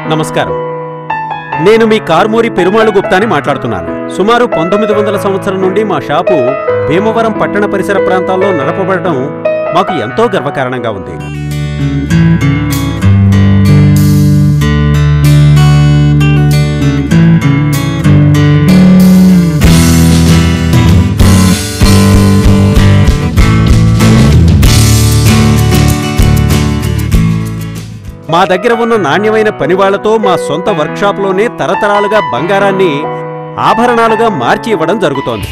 నమస్కారం నేను మీ కార్మూరి పెరుమాళు గుప్తాని మాట్లాడుతున్నాను సుమారు పంతొమ్మిది వందల సంవత్సరం నుండి మా షాపు భీమవరం పట్టణ పరిసర ప్రాంతాల్లో నడపబడటం మాకు ఎంతో గర్వకారణంగా ఉంది మా దగ్గర ఉన్న నాణ్యమైన పనివాళ్లతో మా సొంత వర్క్షాప్లోనే తరతరాలుగా బంగారాన్ని ఆభరణాలుగా మార్చి ఇవ్వడం జరుగుతోంది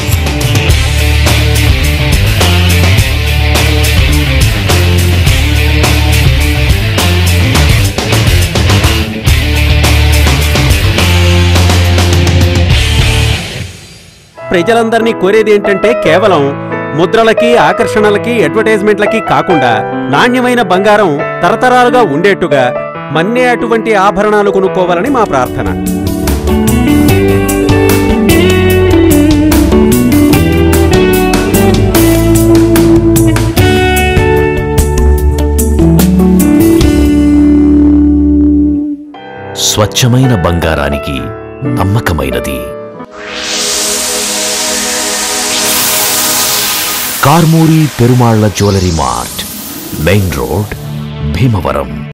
ప్రజలందరినీ కోరేది ఏంటంటే కేవలం ముద్రలకి ఆకర్షణలకి అడ్వర్టైజ్మెంట్లకి కాకుండా నాణ్యమైన బంగారం తరతరాలుగా ఉండేట్టుగా మన్నే అటువంటి ఆభరణాలు కొనుక్కోవాలని మా ప్రార్థన స్వచ్ఛమైన బంగారానికి నమ్మకమైనది Karmuri Perumalla jewellery mart main road Bhimavaram